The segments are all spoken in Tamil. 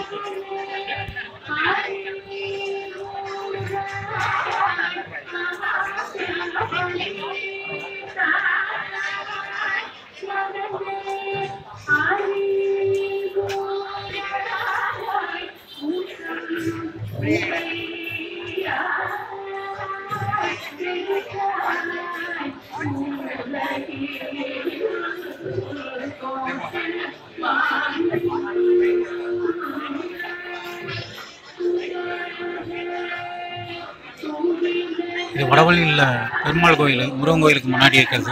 இது வடவள்ளியில் பெருமாள் கோயில் முருகன் கோயிலுக்கு முன்னாடி இருக்கிறது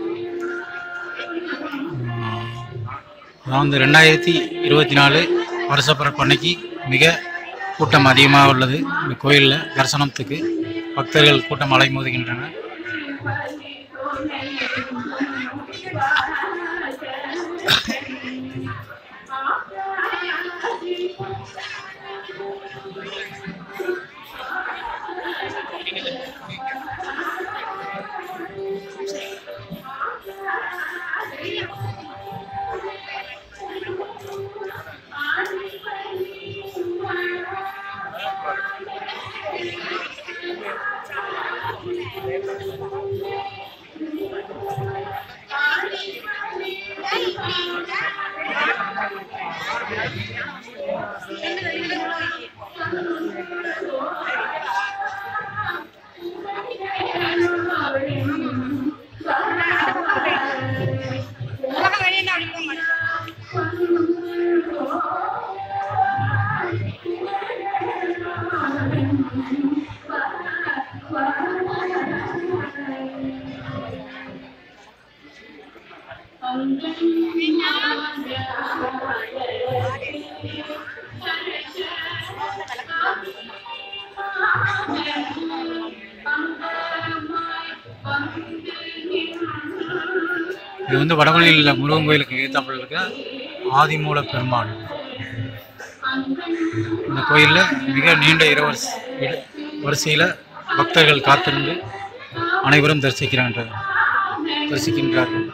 ஆஹ் அதான் வந்து ரெண்டாயிரத்தி இருபத்தி நாலு வருஷப்பிறப்பு அன்னைக்கு மிக கூட்டம் அதிகமாக உள்ளது இந்த கோயிலில் தரிசனத்துக்கு பக்தர்கள் கூட்டம் அலைமோதுகின்றன இது வந்து வடவள்ளியில் முருகன் கோயிலுக்கு எதிர்த்தாப்புல இருக்க ஆதிமூல பெருமாள் இந்த கோயிலில் மிக நீண்ட இரவரிச வரிசையில் பக்தர்கள் காத்திருந்து அனைவரும் தரிசிக்கிறாங்க தரிசிக்கின்றார்கள்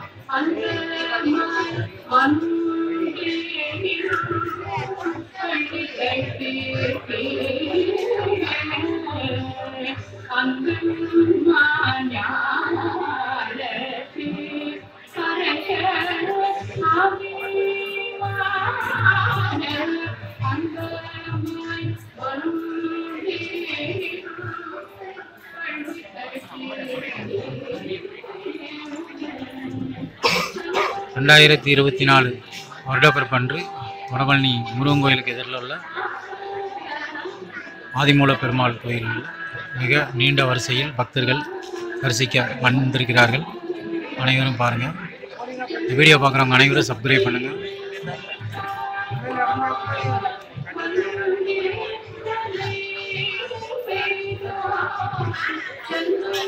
ரெண்டாயிரத்தி இருபத்தி நாலு வருடப்பிறப்பன்று வடபழனி முருகன் கோயிலுக்கு எதிரில் உள்ள ஆதிமூல பெருமாள் கோயிலில் மிக நீண்ட வரிசையில் பக்தர்கள் தரிசிக்க வந்திருக்கிறார்கள் அனைவரும் பாருங்கள் இந்த வீடியோ பார்க்குறவங்க அனைவரும் சப்ஸ்கிரைப் பண்ணுங்கள் Thank you.